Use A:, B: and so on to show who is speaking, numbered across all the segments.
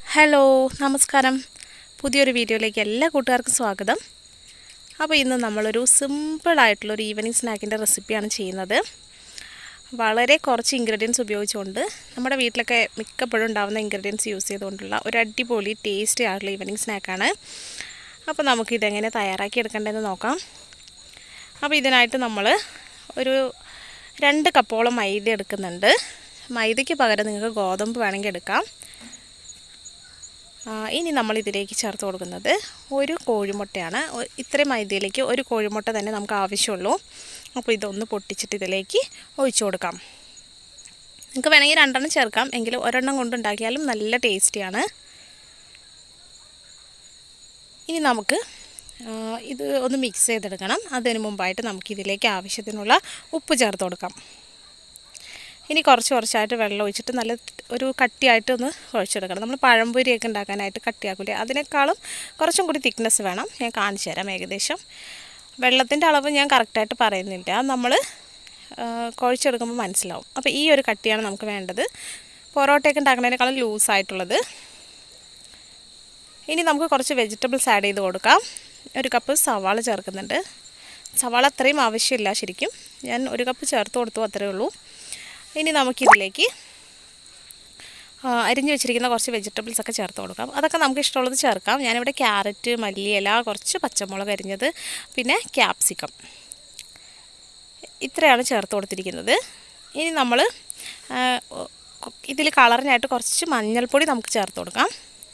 A: hello നമസ്കാരം പുതിയൊരു വീഡിയോയിലേക്ക് എല്ലാ കൂട്ടുകാർക്കും സ്വാഗതം അപ്പോൾ ഇന്ന് നമ്മളൊരു സിമ്പിളായിട്ടുള്ളൊരു ഈവനിങ് സ്നാക്കിൻ്റെ റെസിപ്പിയാണ് ചെയ്യുന്നത് വളരെ കുറച്ച് ഇൻഗ്രീഡിയൻസ് ഉപയോഗിച്ചുകൊണ്ട് നമ്മുടെ വീട്ടിലൊക്കെ മിക്കപ്പോഴും ഉണ്ടാകുന്ന ഇൻഗ്രീഡിയൻസ് യൂസ് ചെയ്തുകൊണ്ടുള്ള ഒരു അടിപൊളി ടേസ്റ്റി ആയിട്ടുള്ള ഈവനിങ് സ്നാക്കാണ് അപ്പോൾ നമുക്ക് ഇതെങ്ങനെ തയ്യാറാക്കി എടുക്കേണ്ടതെന്ന് നോക്കാം അപ്പോൾ ഇതിനായിട്ട് നമ്മൾ ഒരു രണ്ട് കപ്പോളം മൈദ എടുക്കുന്നുണ്ട് മൈദയ്ക്ക് പകരം നിങ്ങൾക്ക് ഗോതമ്പ് വേണമെങ്കിൽ എടുക്കാം ആ, ഇനി നമ്മൾ ഇതിലേക്ക് ചേർത്ത് കൊടുക്കുന്നത് ഒരു കോഴിമുട്ടയാണ് ഒ- ഇത്രയും മൈദയിലേക്ക് ഒരു കോഴിമുട്ട തന്നെ നമുക്ക് ആവശ്യമുള്ളൂ അപ്പോൾ ഇതൊന്ന് പൊട്ടിച്ചിട്ട് ഇതിലേക്ക് ഒഴിച്ചു കൊടുക്കാം നിങ്ങൾക്ക് വേണമെങ്കിൽ രണ്ടെണ്ണം ചേർക്കാം എങ്കിലും ഒരെണ്ണം കൊണ്ടുണ്ടാക്കിയാലും നല്ല ടേസ്റ്റിയാണ് ഇനി നമുക്ക് ആ, ഇത് ഒന്ന് മിക്സ് ചെയ്തെടുക്കണം അതിന് മുമ്പായിട്ട് നമുക്കിതിലേക്ക് ആവശ്യത്തിനുള്ള ഉപ്പ് ചേർത്ത് കൊടുക്കാം ഇനി കുറച്ച് കുറച്ചായിട്ട് വെള്ളം ഒഴിച്ചിട്ട് നല്ല ഒരു കട്ടിയായിട്ട് ഒന്ന് കുഴച്ചെടുക്കണം നമ്മൾ പഴംപൊരിയൊക്കെ ഉണ്ടാക്കാനായിട്ട് കട്ടിയാക്കില്ലേ അതിനേക്കാളും കുറച്ചും കൂടി തിക്നെസ് വേണം ഞാൻ കാണിച്ചു തരാം ഏകദേശം വെള്ളത്തിൻ്റെ അളവ് ഞാൻ കറക്റ്റായിട്ട് പറയുന്നില്ല നമ്മൾ കുഴച്ചെടുക്കുമ്പോൾ മനസ്സിലാവും അപ്പോൾ ഈ ഒരു കട്ടിയാണ് നമുക്ക് വേണ്ടത് പൊറോട്ടയൊക്കെ ഉണ്ടാക്കുന്നതിനേക്കാളും ലൂസായിട്ടുള്ളത് ഇനി നമുക്ക് കുറച്ച് വെജിറ്റബിൾസ് ആഡ് ചെയ്ത് കൊടുക്കാം ഒരു കപ്പ് സവാള ചേർക്കുന്നുണ്ട് സവാള അത്രയും ആവശ്യമില്ല ശരിക്കും ഞാൻ ഒരു കപ്പ് ചേർത്ത് കൊടുത്തു അത്രയേ ഉള്ളൂ ഇനി നമുക്കിതിലേക്ക് ആ, അരിഞ്ഞു വെച്ചിരിക്കുന്ന കുറച്ച് വെജിറ്റബിൾസ് ഒക്കെ ചേർത്ത് കൊടുക്കാം അതൊക്കെ നമുക്ക് ഇഷ്ടമുള്ളത് ചേർക്കാം ഞാനിവിടെ ക്യാരറ്റ് മല്ലിയില കുറച്ച് പച്ചമുളക് അരിഞ്ഞത് പിന്നെ ക്യാപ്സിക്കം ഇത്രയാണ് ചേർത്ത് കൊടുത്തിരിക്കുന്നത് ഇനി നമ്മൾ ഇതിൽ കളറിനായിട്ട് കുറച്ച് മഞ്ഞൾപ്പൊടി നമുക്ക് ചേർത്ത് കൊടുക്കാം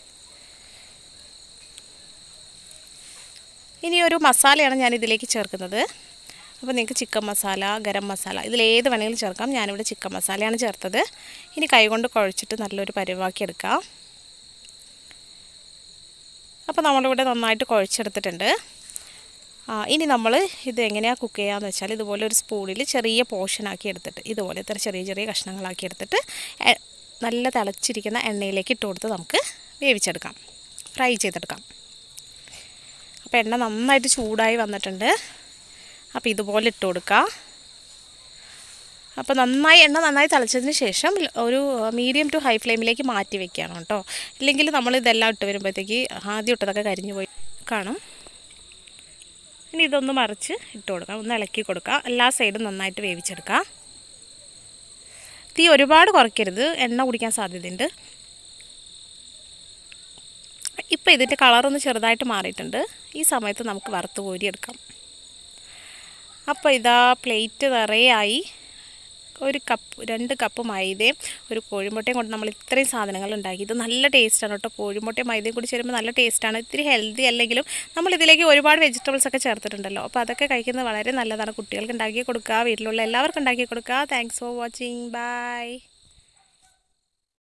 A: ഇനി ഒരു മസാലയാണ് ഞാൻ ഇതിലേക്ക് ചേർക്കുന്നത് അപ്പോൾ നിങ്ങൾക്ക് ചിക്കൻ മസാല ഗരം മസാല ഇതിലേത് വേണമെങ്കിലും ചേർക്കാം ഞാനിവിടെ ചിക്കൻ മസാലയാണ് ചേർത്തത് ഇനി കൈകൊണ്ട് കുഴച്ചിട്ട് നല്ലൊരു പരിവാക്കി എടുക്കാം അപ്പോൾ നമ്മളിവിടെ നന്നായിട്ട് കുഴച്ചെടുത്തിട്ടുണ്ട് ആ, ഇനി നമ്മൾ ഇത് എങ്ങനെയാണ് കുക്ക് ചെയ്യാന്ന് വെച്ചാൽ ഇതുപോലെ ഒരു സ്പൂണിൽ ചെറിയ പോർഷനാക്കി എടുത്തിട്ട് ഇതുപോലെ ഇത്ര ചെറിയ ചെറിയ കഷ്ണങ്ങളാക്കി എടുത്തിട്ട് എ- നല്ല തിളച്ചിരിക്കുന്ന എണ്ണയിലേക്ക് ഇട്ട് കൊടുത്ത് നമുക്ക് വേവിച്ചെടുക്കാം ഫ്രൈ ചെയ്തെടുക്കാം അപ്പോൾ എണ്ണ നന്നായിട്ട് ചൂടായി വന്നിട്ടുണ്ട് അപ്പോൾ ഇതുപോലെ ഇട്ട് കൊടുക്കുക അപ്പോൾ നന്നായി എണ്ണ നന്നായി തിളച്ചതിന് ശേഷം ല- ഒരു മീഡിയം ടു ഹൈ ഫ്ലെയിമിലേക്ക് മാറ്റി വെക്കുകയാണ് കേട്ടോ ഇല്ലെങ്കിൽ നമ്മൾ ഇതെല്ലാം ഇട്ട് വരുമ്പോഴത്തേക്ക് ആദ്യം ഇട്ടതൊക്കെ കരിഞ്ഞു പോയി കാണും ഇനി ഇതൊന്ന് മറിച്ച് ഇട്ട് കൊടുക്കാം ഒന്ന് ഇളക്കി കൊടുക്കുക എല്ലാ സൈഡും നന്നായിട്ട് വേവിച്ചെടുക്കുക തീ ഒരുപാട് കുറയ്ക്കരുത് എണ്ണ കുടിക്കാൻ സാധ്യതയുണ്ട് ഇപ്പോൾ ഇതിൻ്റെ കളറൊന്ന് ചെറുതായിട്ട് മാറിയിട്ടുണ്ട് ഈ സമയത്ത് നമുക്ക് വറുത്ത് കോരിയെടുക്കാം അപ്പോൾ ഇതാ പ്ലേറ്റ് നിറയായി ഒരു കപ്പ് രണ്ട് കപ്പ് മൈദയും ഒരു കോഴിമുട്ടയും കൊണ്ട് നമ്മൾ ഇത്രയും സാധനങ്ങൾ ഉണ്ടാക്കി ഇത് നല്ല ടേസ്റ്റാണ് കേട്ടോ കോഴിമുട്ടയും മൈദയും കൂടി ചേരുമ്പോൾ നല്ല ടേസ്റ്റാണ് ഇത്തിരി ഹെൽത്തി അല്ലെങ്കിലും നമ്മൾ ഇതിലേക്ക് ഒരുപാട് വെജിറ്റബിൾസ് ഒക്കെ ചേർത്തിട്ടുണ്ടല്ലോ അപ്പോൾ അതൊക്കെ കഴിക്കുന്നത് വളരെ നല്ലതാണ് കുട്ടികൾക്ക് ഉണ്ടാക്കി കൊടുക്കുക വീട്ടിലുള്ള എല്ലാവർക്കും ഉണ്ടാക്കി കൊടുക്കുക താങ്ക്സ് ഫോർ വാച്ചിങ് ബൈ